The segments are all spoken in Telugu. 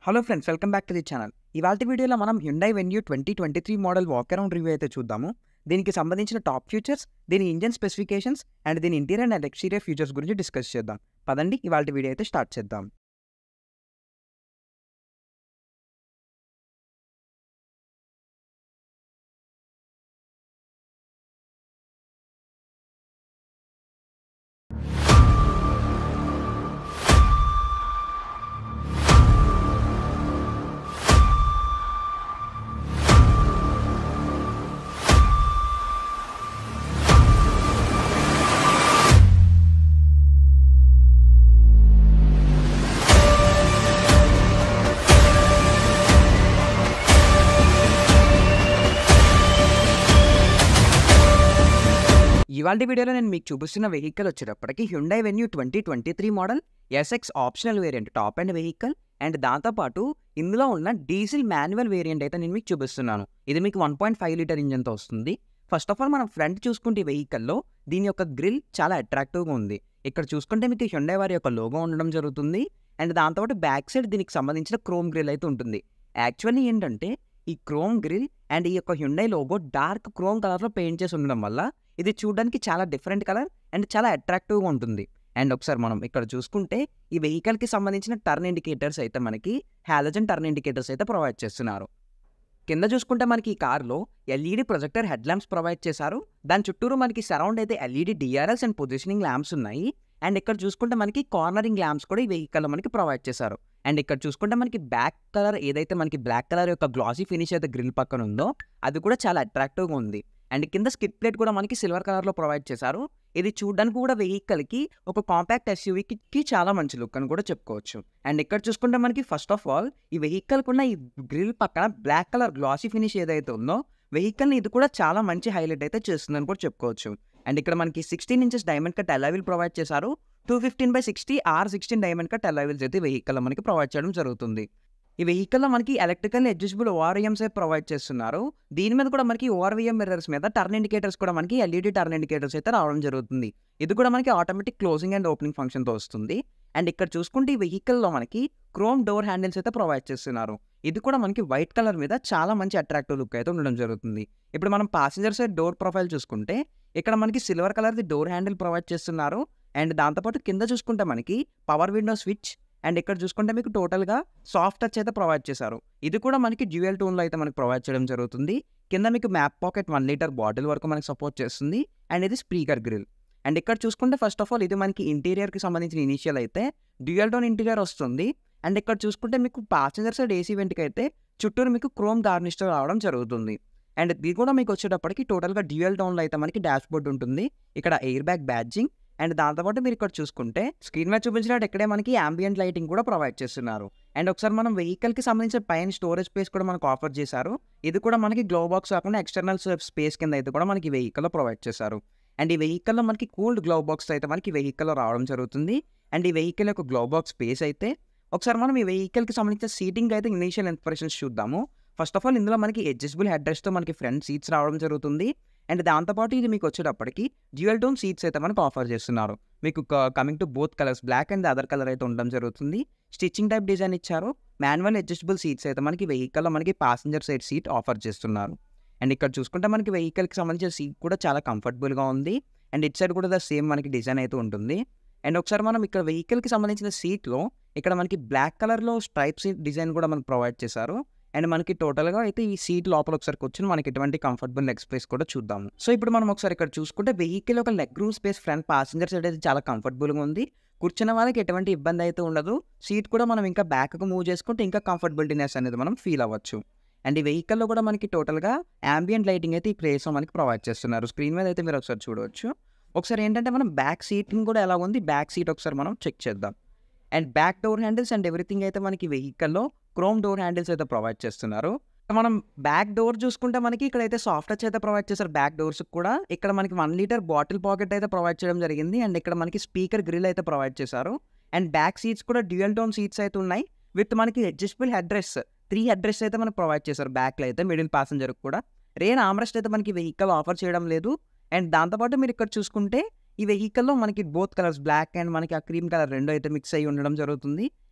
Hello friends welcome back to the channel ఇవాళ వీడియోలో మనం Hyundai Venue twenty twenty three model walk around review అయితే చూద్దాము దీనికి సంబంధించిన టాప్ ఫీచర్స్ దీని ఇంజన్ స్పెసిఫికేషన్స్ అండ్ దీని ఇంటీరియర్ అండ్ ఎక్స్టీరియర్ ఫీచర్స్ గురించి డిస్కస్ చేద్దాం పదండి ఇవాళ వీడియో అయితే స్టార్ట్ చేద్దాం ఇవాళ వీడియోలో నేను మీకు చూపిస్తున్న వెహికల్ వచ్చేటప్పటికి Hyundai Venue twenty twenty three model SX optional variant top and vehicle and దాంతోపాటు ఇందులో ఉన్న డీజిల్ మాన్యువల్ వేరియంట్ అయితే నేను మీకు చూపిస్తున్నాను ఇది మీకు వన్ పాయింట్ ఫైవ్ లీటర్ ఇంజన్తో వస్తుంది ఫస్ట్ ఆఫ్ ఆల్ మనం ఫ్రంట్ చూసుకుంటే ఈ వెహికల్లో దీని యొక్క గ్రిల్ చాలా అట్రాక్టివ్గా ఉంది ఇక్కడ చూసుకుంటే మీకు హ్యుండై వారి యొక్క లోగో ఉండడం జరుగుతుంది అండ్ దాంతోపాటు బ్యాక్ సైడ్ దీనికి సంబంధించిన క్రోమ్ గ్రిల్ అయితే ఉంటుంది యాక్చువల్లీ ఏంటంటే ఈ క్రోమ్ గ్రిల్ అండ్ ఈ యొక్క హ్యుండై లోగో డార్క్ క్రోమ్ కలర్లో పెయింట్ చేసి ఉండడం వల్ల ఇది చూడడానికి చాలా డిఫరెంట్ కలర్ అండ్ చాలా అట్రాక్టివ్గా ఉంటుంది అండ్ ఒకసారి మనం ఇక్కడ చూసుకుంటే ఈ వెహికల్కి సంబంధించిన టర్న్ ఇండికేటర్స్ అయితే మనకి హాలోజన్ టర్న్ ఇండికేటర్స్ అయితే ప్రొవైడ్ చేస్తున్నారు కింద చూసుకుంటే మనకి ఈ కార్లో LED projector head lamps provide చేశారు దాని చుట్టూరు మనకి సరౌండ్ అయితే LED DRS and positioning lamps ఉన్నాయి అండ్ ఇక్కడ చూసుకుంటే మనకి కార్నరింగ్ ల్యాంప్స్ కూడా ఈ వెహికల్లో మనకి ప్రొవైడ్ చేశారు అండ్ ఇక్కడ చూసుకుంటే మనకి బ్యాక్ కలర్ ఏదైతే మనకి బ్లాక్ కలర్ యొక్క గ్లాసీ ఫినిష్ అయితే గ్రిల్ పక్కన ఉందో అది కూడా చాలా అట్రాక్టివ్గా ఉంది అండ్ కింద స్కిట్ ప్లేట్ కూడా మనకి సిల్వర్ కలర్లో ప్రొవైడ్ చేశారు ఇది చూడడానికి కూడా వెహికల్కి ఒక కాంపాక్ట్ ఎస్యూవీకి చాలా మంచి లుక్ అని కూడా చెప్పుకోవచ్చు అండ్ ఇక్కడ చూసుకుంటే మనకి ఫస్ట్ ఆఫ్ ఆల్ ఈ వెహికల్కి ఉన్న ఈ గ్రిల్ పక్కన బ్లాక్ కలర్ గ్లాసీ ఫినిష్ ఏదైతే ఉందో వెహికల్ని ఇది కూడా చాలా మంచి హైలైట్ అయితే చేస్తుందని కూడా చెప్పుకోవచ్చు అండ్ ఇక్కడ మనకి sixteen inches diamond cut alloy wheel provide చేశారు two fifteen by sixty R sixteen diamond cut alloy wheels అయితే వెహికల్లో మనకి ప్రొవైడ్ చేయడం జరుగుతుంది ఈ వెహికల్లో మనకి ఎలక్ట్రికల్ అడ్జస్టబుల్ ఓఆర్విఎంస్ అయితే ప్రొవైడ్ చేస్తున్నారు దీని మీద కూడా మనకి ఓఆర్విఎం మిర్రర్స్ మీద టర్న్ ఇండికేటర్స్ కూడా మనకి ఎల్ఈడి టర్న్ ఇండికేటర్స్ అయితే రావడం జరుగుతుంది ఇది కూడా మనకి ఆటోమేటిక్ క్లోజింగ్ అండ్ ఓపెనింగ్ ఫంక్షన్తో వస్తుంది అండ్ ఇక్కడ చూసుకుంటే ఈ వెహికల్లో మనకి క్రోమ్ డోర్ హ్యాండిల్స్ అయితే ప్రొవైడ్ చేస్తున్నారు ఇది కూడా మనకి వైట్ కలర్ మీద చాలా మంచి అట్రాక్టివ్ లుక్ అయితే ఉండడం జరుగుతుంది ఇప్పుడు మనం పాసింజర్ సైడ్ డోర్ ప్రొఫైల్ చూసుకుంటే ఇక్కడ మనకి సిల్వర్ కలర్ది డోర్ హ్యాండిల్ ప్రొవైడ్ చేస్తున్నారు అండ్ దాంతోపాటు కింద చూసుకుంటే మనకి పవర్ విండో స్విచ్ అండ్ ఇక్కడ చూసుకుంటే మీకు టోటల్గా సాఫ్ట్ టచ్ అయితే ప్రొవైడ్ చేశారు ఇది కూడా మనకి డ్యూయల్ టోన్లో అయితే మనకి ప్రొవైడ్ చేయడం జరుగుతుంది కింద మీకు map pocket one litre bottle వరకు మనకి సపోర్ట్ చేస్తుంది అండ్ ఇది స్పీకర్ గ్రిల్ అండ్ ఇక్కడ చూసుకుంటే ఫస్ట్ ఆఫ్ ఆల్ ఇది మనకి ఇంటీరియర్కి సంబంధించిన ఇనిషియల్ అయితే డ్యూయల్ టోన్ ఇంటీరియర్ వస్తుంది అండ్ ఇక్కడ చూసుకుంటే మీకు ప్యాసింజర్ సైడ్ ఏసీ వెంట్కి అయితే చుట్టూరు మీకు క్రోమ్ గార్నిష్తో రావడం జరుగుతుంది అండ్ ఇది కూడా మీకు వచ్చేటప్పటికి టోటల్గా డ్యూయల్ టోన్లో అయితే మనకి డాష్ బోర్డ్ ఉంటుంది ఇక్కడ ఎయిర్ బ్యాగ్ బ్యాడ్జింగ్ అండ్ దాంతోపాటు మీరు ఇక్కడ చూసుకుంటే స్క్రీన్ మీద చూపించినట్టు ఇక్కడే మనకి ambient లైటింగ్ కూడా ప్రొవైడ్ చేస్తున్నారు అండ్ ఒకసారి మనం వెహికల్కి సంబంధించిన పైన స్టోరేజ్ స్పేస్ కూడా మనకు ఆఫర్ చేశారు ఇది కూడా మనకి గ్లో బాక్స్ కాకుండా ఎక్స్టర్నల్ స్పేస్ కింద అయితే కూడా మనకి వెహికల్లో ప్రొవైడ్ చేశారు అండ్ ఈ వెహికల్లో మనకి కూల్డ్ గ్లో బాక్స్ అయితే మనకి వెహికల్లో రావడం జరుగుతుంది అండ్ ఈ వెహికల్ యొక్క గ్లో బాక్స్ స్పేస్ అయితే ఒకసారి మనం ఈ వెహికల్కి సంబంధించిన సీటింగ్ అయితే ఇనీషియల్ ఇంప్రెషన్స్ చూద్దాము ఫస్ట్ ఆఫ్ ఆల్ ఇందులో మనకి అడ్జస్టబుల్ హెడ్ రెస్ట్తో మనకి ఫ్రంట్ సీట్స్ రావడం జరుగుతుంది అండ్ దాంతోపాటు ఇది మీకు వచ్చేటప్పటికి డ్యూయల్ టోన్ సీట్స్ అయితే మనకు ఆఫర్ చేస్తున్నారు మీకు coming to both colours black and other colour అయితే ఉండడం జరుగుతుంది స్టిచ్చింగ్ టైప్ డిజైన్ ఇచ్చారు మాన్యువల్ అడ్జస్టబుల్ సీట్స్ అయితే మనకి వెహికల్లో మనకి ప్యాసింజర్ సైడ్ సీట్ ఆఫర్ చేస్తున్నారు అండ్ ఇక్కడ చూసుకుంటే మనకి వెహికల్కి సంబంధించిన సీట్ కూడా చాలా కంఫర్టబుల్గా ఉంది అండ్ ఇట్ సైడ్ కూడా ద సేమ్ మనకి డిజైన్ అయితే ఉంటుంది అండ్ ఒకసారి మనం ఇక్కడ వెహికల్కి సంబంధించిన సీట్లో ఇక్కడ మనకి బ్లాక్ కలర్లో స్ట్రైప్ సీట్ డిజైన్ కూడా మనకు ప్రొవైడ్ చేశారు అండ్ మనకి టోటల్గా అయితే ఈ సీట్ లోపల ఒకసారి కూర్చొని మనకి ఎటువంటి కంఫర్టబుల్ లెగ్ స్పేస్ కూడా చూద్దాము సో ఇప్పుడు మనం ఒకసారి ఇక్కడ చూసుకుంటే వెహికల్ ఒక leg room space front passenger side అయితే చాలా కంఫర్టబుల్గా ఉంది కూర్చున్న వాళ్ళకి ఎటువంటి ఇబ్బంది అయితే ఉండదు సీట్ కూడా మనం ఇంకా బ్యాక్కి మూవ్ చేసుకుంటే ఇంకా కంఫర్టబిలిటీనెస్ అనేది మనం ఫీల్ అవ్వచ్చు అండ్ ఈ వెహికల్లో కూడా మనకి టోటల్గా ambient లైటింగ్ అయితే ఈ ప్లేస్లో మనకి ప్రొవైడ్ చేస్తున్నారు స్క్రీన్ మీద అయితే మీరు ఒకసారి చూడవచ్చు ఒకసారి ఏంటంటే మనం బ్యాక్ సీటింగ్ కూడా ఎలా ఉంది బ్యాక్ సీట్ ఒకసారి మనం చెక్ చేద్దాం and back door handles and everything అయితే మనకి వెహికల్లో క్రోమ్ డోర్ హ్యాండిల్స్ అయితే ప్రొవైడ్ చేస్తున్నారు మనం బ్యాక్ డోర్ చూసుకుంటే మనకి ఇక్కడైతే సాఫ్ట్ టచ్ అయితే ప్రొవైడ్ చేశారు బ్యాక్ డోర్స్ కూడా ఇక్కడ మనకి వన్ లీటర్ బాటిల్ పాకెట్ అయితే ప్రొవైడ్ చేయడం జరిగింది అండ్ ఇక్కడ మనకి స్పీకర్ గ్రిల్ అయితే ప్రొవైడ్ చేశారు అండ్ బ్యాక్ సీట్స్ కూడా డ్యూయల్ టోన్ సీట్స్ అయితే ఉన్నాయి విత్ మనకి adjustable head rest three head rest అయితే మనకు ప్రొవైడ్ చేశారు బ్యాక్లో అయితే మిడిల్ ప్యాసింజర్ కూడా రేన్ ఆమ్రెస్ట్ అయితే మనకి వెహికల్ ఆఫర్ చేయడం లేదు అండ్ దాంతోపాటు మీరు ఇక్కడ చూసుకుంటే ఈ వెహికల్లో మనకి బోత్ కలర్స్ బ్లాక్ అండ్ మనకి ఆ క్రీమ్ కలర్ రెండు అయితే మిక్స్ అయ్యి ఉండడం జరుగుతుంది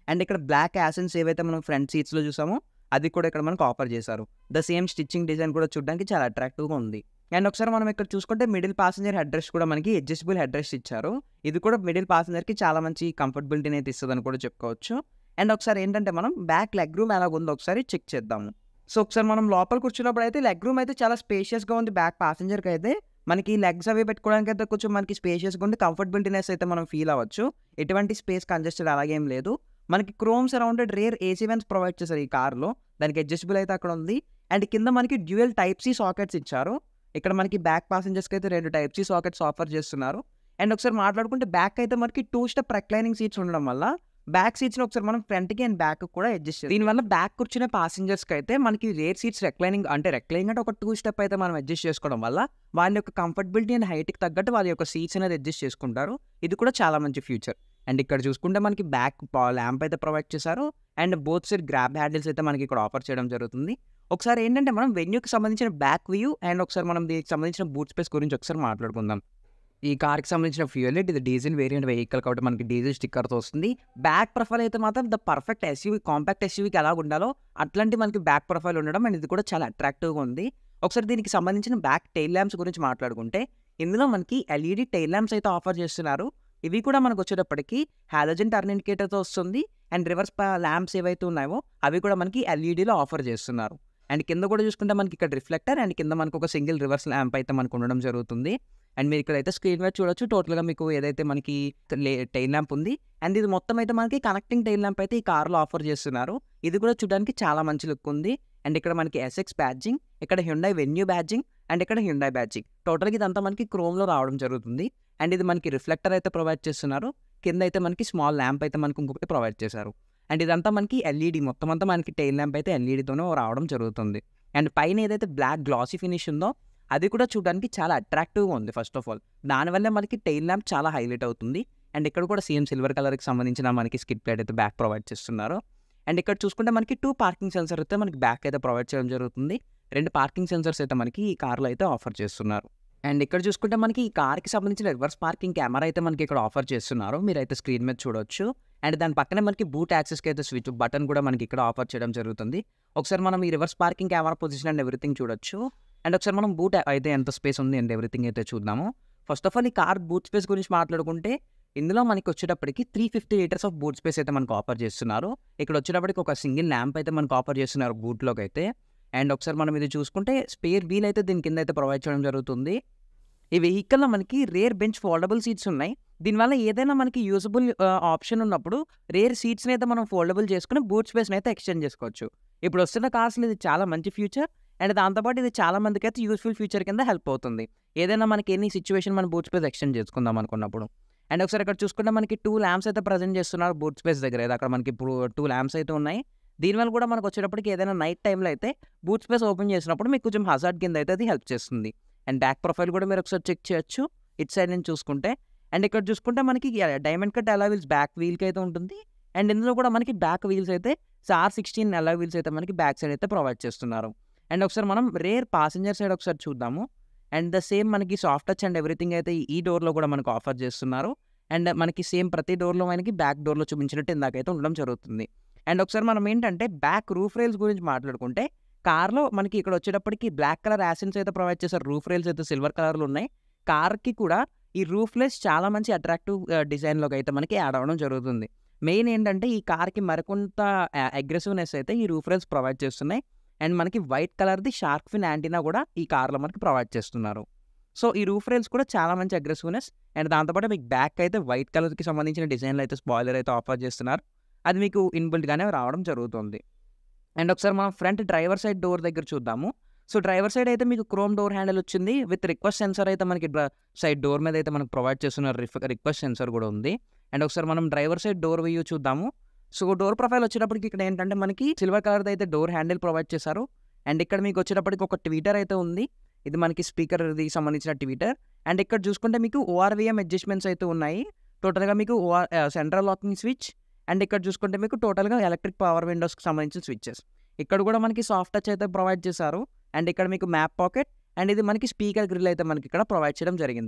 అండ్ ఇక్కడ బ్లాక్ యాసెన్స్ ఏవైతే మనం ఫ్రంట్ సీట్స్లో చూసామో అది కూడా ఇక్కడ మనకు ఆఫర్ చేశారు ద సేమ్ స్టిచ్చింగ్ డిజైన్ కూడా చూడడానికి చాలా అట్రాక్టివ్గా ఉంది అండ్ ఒకసారి మనం ఇక్కడ చూసుకుంటే మిడిల్ ప్యాసింజర్ హెడ్ రెస్ట్ కూడా మనకి అడ్జస్టబుల్ హెడ్ రెస్ట్ ఇచ్చారు ఇది కూడా మిడిల్ ప్యాసింజర్కి చాలా మంచి కంఫర్టబిలిటీని అయితే ఇస్తుందని కూడా చెప్పుకోవచ్చు అండ్ ఒకసారి ఏంటంటే మనం బ్యాక్ లెగ్ రూమ్ ఎలా ఉందో ఒకసారి చెక్ చేద్దాము సో ఒకసారి మనం లోపల కూర్చున్నప్పుడు అయితే లెగ్ రూమ్ అయితే చాలా స్పేషియస్గా ఉంది బ్యాక్ ప్యాసింజర్కి అయితే మనకి లెగ్స్ అవి పెట్టుకోవడానికి అయితే కొంచెం మనకి స్పేషియస్గా ఉండి కంఫర్టబిలిటీనెస్ అయితే మనం ఫీల్ అవ్వచ్చు ఎటువంటి స్పేస్ కంజెస్టెడ్ అలాగేం లేదు మనకి chrome surrounded rear AC vents provide చేశారు ఈ కార్లో దానికి అడ్జస్టబుల్ అయితే అక్కడ ఉంది అండ్ కింద మనకి డ్యూయల్ టైప్ సి సాకెట్స్ ఇచ్చారు ఇక్కడ మనకి బ్యాక్ ప్యాసింజర్స్కి అయితే రెండు టైప్ సి సాకెట్స్ ఆఫర్ చేస్తున్నారు అండ్ ఒకసారి మాట్లాడుకుంటే బ్యాక్ అయితే మనకి టూ స్టెప్ రెక్లైనింగ్ సీట్స్ ఉండడం వల్ల బ్యాక్ సీట్స్ని ఒకసారి మనం ఫ్రంట్కి అండ్ బ్యాక్ కూడా అడ్జస్ట్ దీనివల్ల బ్యాక్ కూర్చునే ప్యాసింజర్స్కి అయితే మనకి రేర్ సీట్స్ రెక్లైనింగ్ అంటే రెక్లైనింగ్ అంటే ఒక టూ స్టెప్ అయితే మనం అడ్జస్ట్ చేసుకోవడం వల్ల వాళ్ళ యొక్క కంఫర్టబిలిటీ అండ్ హైట్కి తగ్గట్టు వాళ్ళ యొక్క సీట్స్ అనేది అడ్జస్ట్ చేసుకుంటారు ఇది కూడా చాలా మంచి ఫ్యూచర్ అండ్ ఇక్కడ చూసుకుంటే మనకి బ్యాక్ ల్యాంప్ అయితే ప్రొవైడ్ చేశారు and both side grab handles అయితే మనకి ఇక్కడ ఆఫర్ చేయడం జరుగుతుంది ఒకసారి ఏంటంటే మనం వెన్యూకి సంబంధించిన బ్యాక్ వ్యూ అండ్ ఒకసారి మనం దీనికి సంబంధించిన బూట్ స్పేస్ గురించి ఒకసారి మాట్లాడుకుందాం ఈ కార్కి సంబంధించిన ఫ్యూయల్ ఇది డీజిల్ వేరియంట్ వెహికల్ కాబట్టి మనకి డీజిల్ స్టిక్కర్తో వస్తుంది బ్యాక్ ప్రొఫైల్ అయితే మాత్రం ద పర్ఫెక్ట్ ఎస్యూవీ కాంపాక్ట్ ఎస్యూవీకి ఎలా ఉండాలో అట్లాంటి మనకి బ్యాక్ ప్రొఫైల్ ఉండడం అండ్ ఇది కూడా చాలా అట్రాక్టివ్గా ఉంది ఒకసారి దీనికి సంబంధించిన బ్యాక్ టైల్ ల్యాంప్స్ గురించి మాట్లాడుకుంటే ఇందులో మనకి ఎల్ఈడి టైల్ ల్యాంప్స్ అయితే ఆఫర్ చేస్తున్నారు ఇవి కూడా మనకు వచ్చేటప్పటికి హాలోజన్ టర్న్ ఇండికేటర్తో వస్తుంది అండ్ రివర్స్ ల్యాంప్స్ ఏవైతే ఉన్నాయో అవి కూడా మనకి ఎల్ఈడీలో ఆఫర్ చేస్తున్నారు అండ్ కింద కూడా చూసుకుంటే మనకి ఇక్కడ రిఫ్లెక్టర్ అండ్ కింద మనకు ఒక సింగిల్ రివర్స్ ల్యాంప్ అయితే మనకు ఉండడం జరుగుతుంది అండ్ మీరు ఇక్కడైతే స్క్రీన్ మీద చూడొచ్చు టోటల్గా మీకు ఏదైతే మనకి టైల్ ల్యాంప్ ఉంది అండ్ ఇది మొత్తం అయితే మనకి కనెక్టింగ్ టైల్ ల్యాంప్ అయితే ఈ కార్లో ఆఫర్ చేస్తున్నారు ఇది కూడా చూడడానికి చాలా మంచి లుక్ ఉంది అండ్ ఇక్కడ మనకి ఎస్ఎక్స్ బ్యాడ్జింగ్ ఇక్కడ హ్యుండై వెన్యూ బ్యాడ్జింగ్ అండ్ ఇక్కడ హ్యుండై బ్యాడ్జింగ్ టోటల్గా ఇదంతా మనకి క్రోమ్లో రావడం జరుగుతుంది అండ్ ఇది మనకి రిఫ్లెక్టర్ అయితే ప్రొవైడ్ చేస్తున్నారు కింద అయితే మనకి స్మాల్ ల్యాంప్ అయితే మనకి ఇంకొకటి ప్రొవైడ్ చేశారు అండ్ ఇదంతా మనకి ఎల్ఈడి మొత్తం అంతా మనకి టైల్ ల్యాంప్ అయితే ఎల్ఈడితోనే రావడం జరుగుతుంది అండ్ పైన ఏదైతే బ్లాక్ గ్లాసీ ఫినిష్ ఉందో అది కూడా చూడడానికి చాలా అట్రాక్టివ్గా ఉంది ఫస్ట్ ఆఫ్ ఆల్ దానివల్ల మనకి టైల్ ల్యాంప్ చాలా హైలైట్ అవుతుంది అండ్ ఇక్కడ కూడా సేమ్ సిల్వర్ కలర్కి సంబంధించిన మనకి స్కిట్ ప్లేట్ అయితే బ్యాక్ ప్రొవైడ్ చేస్తున్నారు అండ్ ఇక్కడ చూసుకుంటే మనకి టూ పార్కింగ్ సెన్సర్ అయితే మనకి బ్యాక్ అయితే ప్రొవైడ్ చేయడం జరుగుతుంది రెండు పార్కింగ్ సెన్సర్స్ అయితే మనకి ఈ కార్లో అయితే ఆఫర్ చేస్తున్నారు అండ్ ఇక్కడ చూసుకుంటే మనకి ఈ కార్కి సంబంధించిన రివర్స్ పార్కింగ్ కెమెరా అయితే మనకి ఇక్కడ ఆఫర్ చేస్తున్నారు మీరైతే స్క్రీన్ మీద చూడొచ్చు అండ్ దాని పక్కనే మనకి బూట్ యాక్సెస్కి అయితే స్విచ్ బటన్ కూడా మనకి ఇక్కడ ఆఫర్ చేయడం జరుగుతుంది ఒకసారి మనం ఈ reverse parking camera position and everything చూడొచ్చు అండ్ ఒకసారి మనం బూట్ అయితే ఎంత స్పేస్ ఉంది అండ్ ఎవ్రీథింగ్ అయితే చూద్దాము ఫస్ట్ ఆఫ్ ఆల్ ఈ కార్ బూట్ స్పేస్ గురించి మాట్లాడుకుంటే ఇందులో మనకి వచ్చేటప్పటికి three fifty litres of boot space అయితే మనకు ఆఫర్ చేస్తున్నారు ఇక్కడ వచ్చేటప్పటికి ఒక సింగిల్ ల్యాంప్ అయితే మనకు ఆఫర్ చేస్తున్నారు బూట్లోకి అయితే అండ్ ఒకసారి మనం ఇది చూసుకుంటే స్పేర్ వీల్ అయితే దీని కింద అయితే ప్రొవైడ్ చేయడం జరుగుతుంది ఈ వెహికల్లో మనకి రేర్ బెంచ్ ఫోల్డబుల్ సీట్స్ ఉన్నాయి దీనివల్ల ఏదైనా మనకి యూజబుల్ ఆప్షన్ ఉన్నప్పుడు రేర్ సీట్స్ని అయితే మనం ఫోల్డబుల్ చేసుకుని బూట్ స్పేస్ని అయితే ఎక్స్టెండ్ చేసుకోవచ్చు ఇప్పుడు వస్తున్న కార్స్లో ఇది చాలా మంచి ఫ్యూచర్ అండ్ దాంతోపాటు ఇది చాలా మందికి అయితే యూస్ఫుల్ ఫ్యూచర్ కింద హెల్ప్ అవుతుంది ఏదైనా మనకి ఎన్ని సిచ్యువేషన్ మన బూట్ స్పేస్ ఎక్స్టెండ్ చేసుకుందాం అనుకున్నప్పుడు అండ్ ఒకసారి ఇక్కడ చూసుకుంటే మనకి టూ ల్యాంప్స్ అయితే ప్రజెంట్ చేస్తున్నారు బూట్ స్పేస్ దగ్గర అయితే అక్కడ మనకి ఇప్పుడు టూ ల్యాంప్స్ అయితే ఉన్నాయి దీనివల్ల కూడా మనకు వచ్చేటప్పటికి ఏదైనా నైట్ టైంలో అయితే బూట్ స్పేస్ ఓపెన్ చేసినప్పుడు మీకు కొంచెం హజార్డ్ కింద అయితే అది హెల్ప్ చేస్తుంది అండ్ బ్యాక్ ప్రొఫైల్ కూడా మీరు ఒకసారి చెక్ చేయొచ్చు ఇట్ సైడ్ నుంచి చూసుకుంటే అండ్ ఇక్కడ చూసుకుంటే మనకి డైమండ్ కట్ అలా వీల్స్ బ్యాక్ వీల్కి అయితే ఉంటుంది అండ్ ఇందులో కూడా మనకి బ్యాక్ వీల్స్ అయితే ఆర్ సిక్స్టీన్ అలా వీల్స్ అయితే మనకి బ్యాక్ సైడ్ అయితే ప్రొవైడ్ చేస్తున్నారు అండ్ ఒకసారి మనం రేర్ పాసింజర్ సైడ్ ఒకసారి చూద్దాము అండ్ ద సేమ్ మనకి సాఫ్ట్ టచ్ అండ్ ఎవ్రీథింగ్ అయితే ఈ డోర్లో కూడా మనకు ఆఫర్ చేస్తున్నారు అండ్ మనకి సేమ్ ప్రతి డోర్లో మనకి బ్యాక్ డోర్లో చూపించినట్టు ఇందాకైతే ఉండడం జరుగుతుంది అండ్ ఒకసారి మనం ఏంటంటే బ్యాక్ రూఫ్ రైల్స్ గురించి మాట్లాడుకుంటే కార్లో మనకి ఇక్కడ వచ్చేటప్పటికి బ్లాక్ కలర్ యాసిన్స్ అయితే ప్రొవైడ్ చేశారు రూఫ్ రైల్స్ అయితే సిల్వర్ కలర్లో ఉన్నాయి కార్కి కూడా ఈ రూఫ్లెస్ చాలా మంచి అట్రాక్టివ్ డిజైన్లోకి అయితే మనకి యాడ్ అవ్వడం జరుగుతుంది మెయిన్ ఏంటంటే ఈ కార్కి మరికొంత అగ్రెసివ్నెస్ అయితే ఈ రూఫ్ రైల్స్ ప్రొవైడ్ చేస్తున్నాయి అండ్ మనకి వైట్ కలర్ది షార్క్ ఫిన్ యాంటీనా కూడా ఈ కార్లో మనకి ప్రొవైడ్ చేస్తున్నారు సో ఈ రూఫ్ రైల్స్ కూడా చాలా మంచి అగ్రెసివ్నెస్ అండ్ దాంతోపాటు మీకు బ్యాక్ అయితే వైట్ కలర్కి సంబంధించిన డిజైన్లు అయితే స్పాయిలర్ అయితే ఆఫర్ చేస్తున్నారు అది మీకు ఇన్బిల్ట్గానే రావడం జరుగుతుంది అండ్ ఒకసారి మనం ఫ్రంట్ డ్రైవర్ సైడ్ డోర్ దగ్గర చూద్దాము సో డ్రైవర్ సైడ్ అయితే మీకు క్రోమ్ డోర్ హ్యాండిల్ వచ్చింది విత్ రిక్వెస్ట్ సెన్సర్ అయితే మనకి సైడ్ డోర్ మీద అయితే మనకు ప్రొవైడ్ చేస్తున్న రిక్వెస్ట్ సెన్సర్ కూడా ఉంది అండ్ ఒకసారి మనం డ్రైవర్ సైడ్ డోర్ వ్యూ చూద్దాము సో డోర్ ప్రొఫైల్ వచ్చేటప్పటికి ఇక్కడ ఏంటంటే మనకి సిల్వర్ కలర్ అయితే డోర్ హ్యాండిల్ ప్రొవైడ్ చేశారు అండ్ ఇక్కడ మీకు వచ్చేటప్పటికి ఒక ట్వీటర్ అయితే ఉంది ఇది మనకి స్పీకర్ది సంబంధించిన ట్వీటర్ అండ్ ఇక్కడ చూసుకుంటే మీకు ఓఆర్విఎం అడ్జస్ట్మెంట్స్ అయితే ఉన్నాయి టోటల్గా మీకు or central locking switch and ఇక్కడ చూసుకుంటే మీకు టోటల్గా ఎలక్ట్రిక్ పవర్ విండోస్కి సంబంధించిన స్విచ్చెస్ ఇక్కడ కూడా మనకి సాఫ్ట్ టచ్ అయితే ప్రొవైడ్ చేశారు అండ్ ఇక్కడ మీకు మ్యాప్ పాకెట్ అండ్ ఇది మనకి స్పీకర్ గ్రిల్ అయితే మనకి ఇక్కడ ప్రొవైడ్ చేయడం జరిగింది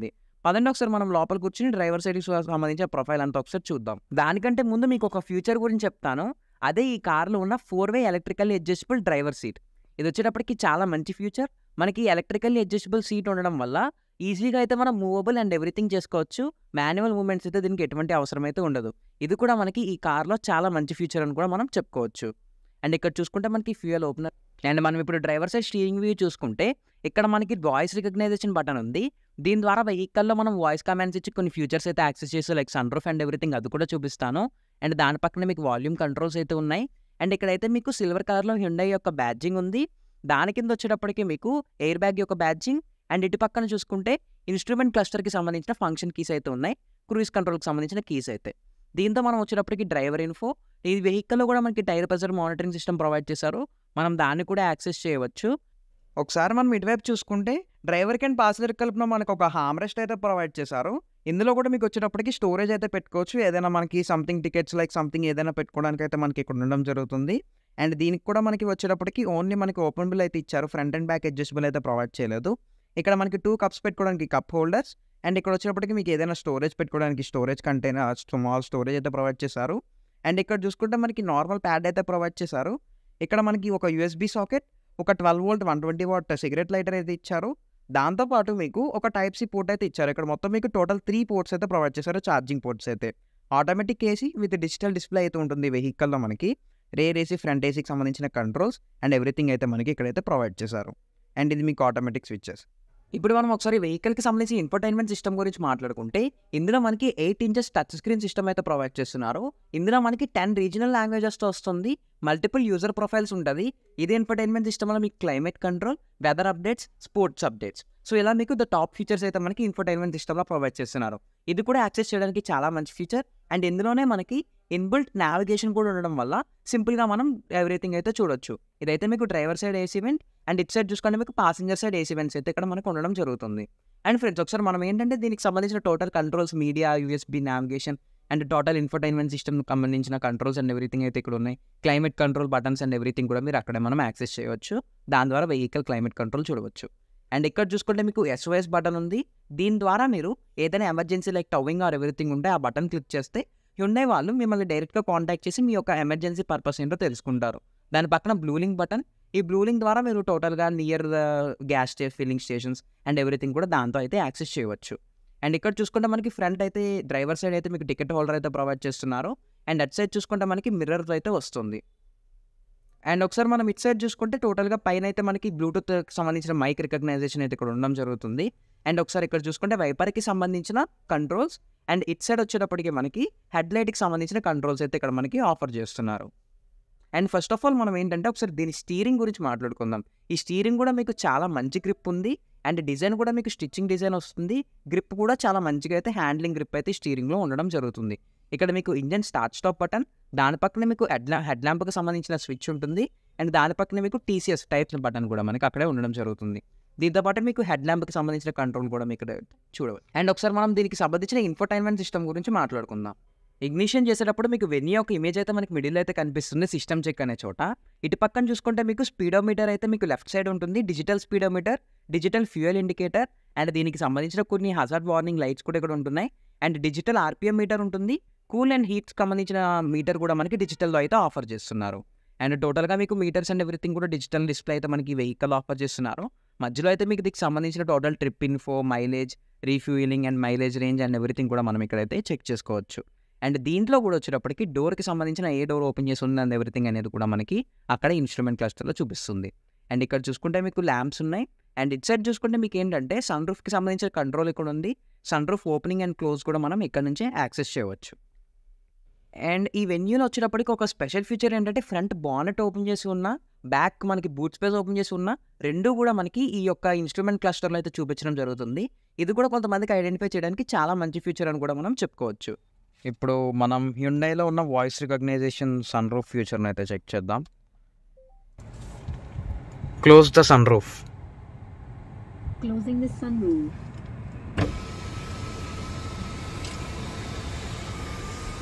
పదండి ఒకసారి మనం లోపల కూర్చుని డ్రైవర్ సైడ్కి సంబంధించిన ప్రొఫైల్ అంతా ఒకసారి చూద్దాం దానికంటే ముందు మీకు ఒక ఫ్యూచర్ గురించి చెప్తాను అదే ఈ కార్లో ఉన్న four way electrical adjustable driver seat ఇది వచ్చేటప్పటికి చాలా మంచి ఫ్యూచర్ మనకి ఎలక్ట్రికల్ అడ్జస్టబుల్ సీట్ ఉండడం వల్ల ఈజీగా అయితే మనం మూవబుల్ అండ్ ఎవ్రీథింగ్ చేసుకోవచ్చు మాన్యువల్ మూమెంట్స్ అయితే దీనికి ఎటువంటి అవసరం అయితే ఉండదు ఇది కూడా మనకి ఈ కార్లో చాలా మంచి ఫీచర్ అని కూడా మనం చెప్పుకోవచ్చు అండ్ ఇక్కడ చూసుకుంటే మనకి ఫ్యూయల్ ఓపెనర్ అండ్ మనం ఇప్పుడు డ్రైవర్ సైడ్ స్టీరింగ్ వ్యూ చూసుకుంటే ఇక్కడ మనకి వాయిస్ రికగ్నైజేషన్ బటన్ ఉంది దీని ద్వారా వెహికల్లో మనం వాయిస్ కమాండ్స్ ఇచ్చి కొన్ని ఫీచర్స్ అయితే యాక్సెస్ చేసి like sunroof and everything అది కూడా చూపిస్తాను అండ్ దాని పక్కన మీకు వాల్యూమ్ కంట్రోల్స్ అయితే ఉన్నాయి అండ్ ఇక్కడైతే మీకు సిల్వర్ కలర్లో హ్యుండై యొక్క బ్యాడ్జింగ్ ఉంది దాని కింద వచ్చేటప్పటికి మీకు ఎయిర్ బ్యాగ్ యొక్క బ్యాడ్జింగ్ అండ్ ఇటు పక్కన చూసుకుంటే ఇన్స్ట్రుమెంట్ క్లస్టర్కి సంబంధించిన ఫంక్షన్ కీస్ అయితే ఉన్నాయి క్రూయిజ్ కంట్రోల్కి సంబంధించిన కీస్ అయితే దీంతో మనం వచ్చేటప్పటికి డ్రైవర్ ఇన్ఫో ఈ వెహికల్లో కూడా మనకి tyre pressure monitoring system provide చేశారు మనం దాన్ని కూడా యాక్సెస్ చేయవచ్చు ఒకసారి మనం ఇటువైపు చూసుకుంటే డ్రైవర్కి అండ్ పాసెంజర్ కలుపున మనకు ఒక హామ్ రెస్ట్ అయితే ప్రొవైడ్ చేశారు ఇందులో కూడా మీకు వచ్చేటప్పటికి స్టోరేజ్ అయితే పెట్టుకోవచ్చు ఏదైనా మనకి సంథింగ్ టికెట్స్ లైక్ సంథింగ్ ఏదైనా పెట్టుకోవడానికి అయితే మనకి ఇక్కడ ఉండడం జరుగుతుంది అండ్ దీనికి కూడా మనకి వచ్చేటప్పటికి ఓన్లీ మనకి ఓపెన్ బిల్ అయితే ఇచ్చారు ఫ్రంట్ అండ్ బ్యాక్ అడ్జస్టబుల్ అయితే ప్రొవైడ్ చేయలేదు ఇక్కడ మనకి టూ కప్స్ పెట్టుకోవడానికి కప్ హోల్డర్స్ అండ్ ఇక్కడ వచ్చేటప్పటికి మీకు ఏదైనా స్టోరేజ్ పెట్టుకోవడానికి స్టోరేజ్ కంటైనర్ స్మాల్ స్టోరేజ్ అయితే ప్రొవైడ్ చేశారు అండ్ ఇక్కడ చూసుకుంటే మనకి నార్మల్ ప్యాడ్ అయితే ప్రొవైడ్ చేశారు ఇక్కడ మనకి ఒక యూఎస్బీ సాకెట్ ఒక twelve volt one twenty watt cigarette lighter అయితే ఇచ్చారు దాంతోపాటు మీకు ఒక టైప్ సి పోర్ట్ అయితే ఇచ్చారు ఇక్కడ మొత్తం మీకు టోటల్ త్రీ పోర్ట్స్ అయితే ప్రొవైడ్ చేశారు ఛార్జింగ్ పోర్ట్స్ అయితే automatic AC with digital display అయితే ఉంటుంది వెహికల్లో మనకి రేర్ ఏసీ ఫ్రంట్ ఏసీకి సంబంధించిన కంట్రోల్స్ అండ్ ఎవ్రీథింగ్ అయితే మనకి ఇక్కడైతే ప్రొవైడ్ చేశారు అండ్ ఇది మీకు ఆటోమేటిక్ స్విచ్చెస్ ఇప్పుడు మనం ఒకసారి వెహికల్కి సంబంధించి ఇన్ఫర్టైన్మెంట్ సిస్టమ్ గురించి మాట్లాడుకుంటే ఇందులో మనకి eight inches touch screen system అయితే ప్రొవైడ్ చేస్తున్నారు ఇందులో మనకి టెన్ రీజనల్ లాంగ్వేజెస్తో వస్తుంది మల్టిపుల్ యూజర్ ప్రొఫైల్స్ ఉంటుంది ఇది ఇన్ఫర్టైన్మెంట్ సిస్టమ్లో మీకు climate control weather updates sports updates so ఇలా మీకు ద టాప్ ఫీచర్స్ అయితే మనకి ఇన్ఫర్టైన్మెంట్ సిస్టమ్లో ప్రొవైడ్ చేస్తున్నారు ఇది కూడా యాక్సెస్ చేయడానికి చాలా మంచి ఫీచర్ అండ్ ఇందులోనే మనకి ఇన్బిల్ట్ నావిగేషన్ కూడా ఉండడం వల్ల సింపుల్గా మనం ఎవ్రీథింగ్ అయితే చూడొచ్చు ఇదైతే మీకు driver side AC vent and it side చూసుకుంటే మీకు పాసింజర్ సైడ్ ఏసీ వెంట్స్ అయితే ఇక్కడ మనకు ఉండడం జరుగుతుంది అండ్ ఫ్రెండ్స్ ఒకసారి మనం ఏంటంటే దీనికి సంబంధించిన total controls media USB navigation and total infotainment system సంబంధించిన కంట్రోల్స్ అండ్ ఎవ్రీథింగ్ అయితే ఇక్కడ ఉన్నాయి climate control buttons and everything కూడా మీరు అక్కడే మనం యాక్సెస్ చేయవచ్చు దాని ద్వారా వెహికల్ క్లైమేట్ కంట్రోల్ చూడవచ్చు అండ్ ఇక్కడ చూసుకుంటే మీకు ఎస్ఓఎస్ బటన్ ఉంది దీని ద్వారా మీరు ఏదైనా emergency like towing or everything ఉంటే ఆ బటన్ క్లిక్ చేస్తే హ్యుండే వాళ్ళు మిమ్మల్ని డైరెక్ట్గా కాంటాక్ట్ చేసి మీ యొక్క ఎమర్జెన్సీ పర్పస్ ఏంటో తెలుసుకుంటారు దాని పక్కన బ్లూలింగ్ బటన్ ఈ బ్లూలింగ్ ద్వారా మీరు టోటల్గా near the gas stay filling stations and everything కూడా దాంతో అయితే యాక్సెస్ చేయవచ్చు అండ్ ఇక్కడ చూసుకుంటే మనకి ఫ్రంట్ అయితే డ్రైవర్ సైడ్ అయితే మీకు టికెట్ హోల్డర్ అయితే ప్రొవైడ్ చేస్తున్నారు అండ్ అట్ సైడ్ చూసుకుంటే మనకి మిర్రర్ అయితే వస్తుంది అండ్ ఒకసారి మనం ఇట్ సైడ్ చూసుకుంటే టోటల్గా పైన అయితే మనకి బ్లూటూత్ సంబంధించిన మైక్ రికగ్నైజేషన్ అయితే ఇక్కడ ఉండడం జరుగుతుంది అండ్ ఒకసారి ఇక్కడ చూసుకుంటే వైపర్కి సంబంధించిన కంట్రోల్స్ అండ్ ఇట్ సైడ్ వచ్చేటప్పటికి మనకి హెడ్ లైట్కి సంబంధించిన కంట్రోల్స్ అయితే ఇక్కడ మనకి ఆఫర్ చేస్తున్నారు అండ్ ఫస్ట్ ఆఫ్ ఆల్ మనం ఏంటంటే ఒకసారి దీని స్టీరింగ్ గురించి మాట్లాడుకుందాం ఈ స్టీరింగ్ కూడా మీకు చాలా మంచి గ్రిప్ ఉంది అండ్ డిజైన్ కూడా మీకు స్టిచ్చింగ్ డిజైన్ వస్తుంది గ్రిప్ కూడా చాలా మంచిగా అయితే హ్యాండ్లింగ్ గ్రిప్ అయితే స్టీరింగ్లో ఉండడం జరుగుతుంది ఇక్కడ మీకు ఇంజన్ స్టార్ట్ స్టాప్ బటన్ దాని పక్కన మీకు హెడ్ హెడ్ ల్యాంప్కి సంబంధించిన స్విచ్ ఉంటుంది అండ్ దాని పక్కన మీకు టీసీఎస్ టైప్స్ బటన్ కూడా మనకి అక్కడే ఉండడం జరుగుతుంది దీంతో పాటు మీకు హెడ్ ల్యాంప్కి సంబంధించిన కంట్రోల్ కూడా మీకు చూడవచ్చు అండ్ ఒకసారి మనం దీనికి సంబంధించిన ఇన్ఫర్టైన్మెంట్ సిస్టమ్ గురించి మాట్లాడుకుందాం ఇగ్నిషన్ చేసేటప్పుడు మీకు వెన్యూ ఒక ఇమేజ్ అయితే మనకి మిడిల్ అయితే కనిపిస్తుంది సిస్టమ్ చెక్ అనే చోట ఇటు పక్కన చూసుకుంటే మీకు స్పీడోమీటర్ అయితే మీకు లెఫ్ట్ సైడ్ ఉంటుంది digital speedometer digital fuel indicator and దీనికి సంబంధించిన కొన్ని హజార్డ్ వార్నింగ్ లైట్స్ కూడా ఇక్కడ ఉంటున్నాయి అండ్ డిజిటల్ ఆర్పిఎం మీటర్ ఉంటుంది కూల్ అండ్ హీట్స్ సంబంధించిన మీటర్ కూడా మనకి డిజిటల్లో అయితే ఆఫర్ చేస్తున్నారు అండ్ టోటల్గా మీకు మీటర్స్ అండ్ ఎవ్రీథింగ్ కూడా డిజిటల్ డిస్ప్లే అయితే మనకి వెహికల్ ఆఫర్ చేస్తున్నారు మధ్యలో అయితే మీకు దీనికి సంబంధించిన total trip info mileage refuelling and mileage range and everything కూడా మనం ఇక్కడైతే చెక్ చేసుకోవచ్చు అండ్ దీంట్లో కూడా వచ్చేటప్పటికి డోర్కి సంబంధించిన ఏ డోర్ ఓపెన్ చేసి ఉంది అండ్ ఎవ్రీథింగ్ అనేది కూడా మనకి అక్కడ ఇన్స్ట్రుమెంట్ క్లస్టర్లో చూపిస్తుంది అండ్ ఇక్కడ చూసుకుంటే మీకు ల్యాంప్స్ ఉన్నాయి అండ్ ఇట్ సైడ్ చూసుకుంటే మీకు ఏంటంటే సన్ రూఫ్కి సంబంధించిన కంట్రోల్ ఇక్కడ ఉంది sunroof opening and close కూడా మనం ఇక్కడ నుంచే యాక్సెస్ చేయవచ్చు అండ్ ఈ వెన్యూలో వచ్చేటప్పటికి ఒక స్పెషల్ ఫీచర్ ఏంటంటే ఫ్రంట్ బానెట్ ఓపెన్ చేసి ఉన్న బ్యాక్ మనకి బూట్ స్పేస్ ఓపెన్ చేసి ఉన్న రెండు కూడా మనకి ఈ యొక్క ఇన్స్ట్రుమెంట్ క్లస్టర్లో అయితే చూపించడం జరుగుతుంది ఇది కూడా కొంతమందికి ఐడెంటిఫై చేయడానికి చాలా మంచి ఫీచర్ అని కూడా మనం చెప్పుకోవచ్చు ఇప్పుడు మనం హ్యుండైలో ఉన్న వాయిస్ రికగ్నైజేషన్ సన్ రూఫ్ ఫ్యూచర్ని అయితే చెక్ చేద్దాం close the sunroof Closing the sunroof.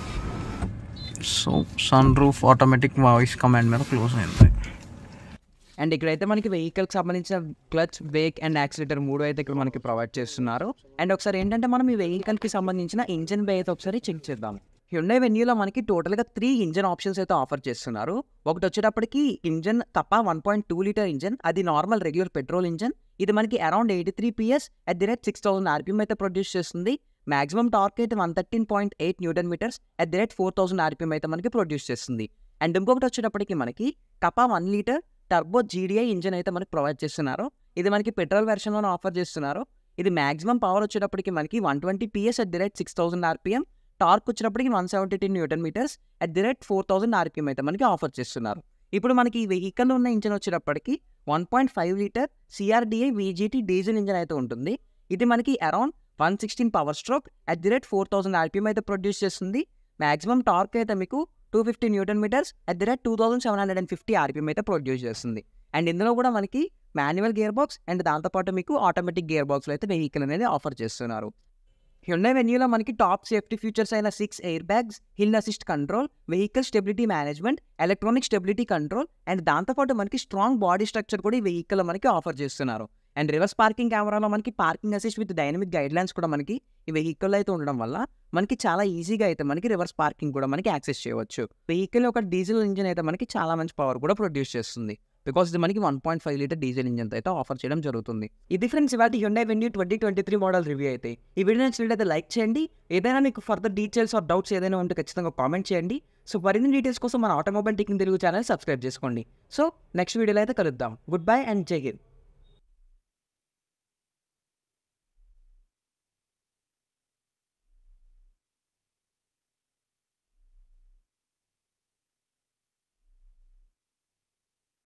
So sunroof automatic voice command మీద క్లోజ్ అయింది అండ్ ఇక్కడైతే మనకి వెహికల్కి సంబంధించిన క్లచ్ బ్రేక్ అండ్ యాక్సిలేటర్ మూడు అయితే ఇక్కడ మనకి ప్రొవైడ్ చేస్తున్నారు అండ్ ఒకసారి ఏంటంటే మనం ఈ వెహికల్కి సంబంధించిన ఇంజన్ బే అయితే ఒకసారి చెక్ చేద్దాం హ్యుండై వెన్యూలో మనకి టోటల్గా త్రీ ఇంజన్ ఆప్షన్స్ అయితే ఆఫర్ చేస్తున్నారు ఒకటి వచ్చేటప్పటికి ఇంజన్ తప్ప one point two litre engine అది నార్మల్ రెగ్యులర్ పెట్రోల్ ఇంజన్ ఇది మనకి around eighty three PS at the rate six thousand RPM అయితే ప్రొడ్యూస్ చేస్తుంది మాక్సిమం టార్క్ అయితే one thirteen point eight newton metres at the rate four thousand RPM అయితే మనకి ప్రొడ్యూస్ చేస్తుంది అండ్ ఇంకొకటి వచ్చేటప్పటికి మనకి టపా one litre turbo GDI engine అయితే మనకి ప్రొవైడ్ చేస్తున్నారు ఇది మనకి పెట్రోల్ వెర్షన్లో ఆఫర్ చేస్తున్నారు ఇది మాక్సిమం పవర్ వచ్చేటప్పటికి మనకి one twenty PS at the rate six thousand RPM torque వచ్చేటప్పటికి one seventy ten newton metres at the rate four thousand RPM అయితే మనకి ఆఫర్ చేస్తున్నారు ఇప్పుడు మనకి ఈ వెహికల్లో ఉన్న ఇంజన్ వచ్చేటప్పటికి one point five litre CRDi VGT diesel engine అయితే ఉంటుంది ఇది మనకి around one sixteen power stroke at the rate four thousand RPM అయితే ప్రొడ్యూస్ చేస్తుంది మాక్సిమం టార్క్ అయితే మీకు two fifty newton metres at the rate two thousand seven hundred and fifty RPM అయితే ప్రొడ్యూస్ చేస్తుంది అండ్ ఇందులో కూడా మనకి మాన్యువల్ గేర్ బాక్స్ అండ్ దాంతోపాటు మీకు ఆటోమేటిక్ గేర్ బాక్స్లో అయితే వెహికల్ అనేది ఆఫర్ చేస్తున్నారు హ్యుండై వెన్యూలో మనకి టాప్ సేఫ్టీ ఫీచర్స్ అయిన six airbags hill assist control vehicle stability management electronic stability control and దాంతోపాటు మనకి స్ట్రాంగ్ బాడీ స్ట్రక్చర్ కూడా ఈ వెహికల్లో మనకి ఆఫర్ చేస్తున్నారు అండ్ రివర్స్ పార్కింగ్ కెమెరాలో మనకి parking assist with dynamic guide lines కూడా మనకి ఈ వెహికల్లో అయితే ఉండడం వల్ల మనకి చాలా ఈజీగా అయితే మనకి రివర్స్ పార్కింగ్ కూడా మనకి యాక్సెస్ చేయవచ్చు వెహికల్ ఒక డీజిల్ ఇంజిన్ అయితే మనకి చాలా మంచి పవర్ కూడా ప్రొడ్యూస్ చేస్తుంది బికాస్ ఇది మనకి one point five litre diesel engine అయితే ఆఫర్ చేయడం జరుగుతుంది ఇది ఫ్రెండ్స్ ఇవాటి Hyundai Venue twenty twenty three model review అయితే ఈ వీడియో నచ్చినట్లయితే లైక్ చేయండి ఏదైనా మీకు ఫర్దర్ డీటెయిల్స్ ఆర్ డౌట్స్ ఏదైనా ఉంటే ఖచ్చితంగా కామెంట్ చేయండి సో మరిన్ని డీటెయిల్స్ కోసం మన automobile ticking Telugu channel subscribe చేసుకోండి సో నెక్స్ట్ వీడియోలో అయితే కలుద్దాం గుడ్ బై అండ్ జై హింద్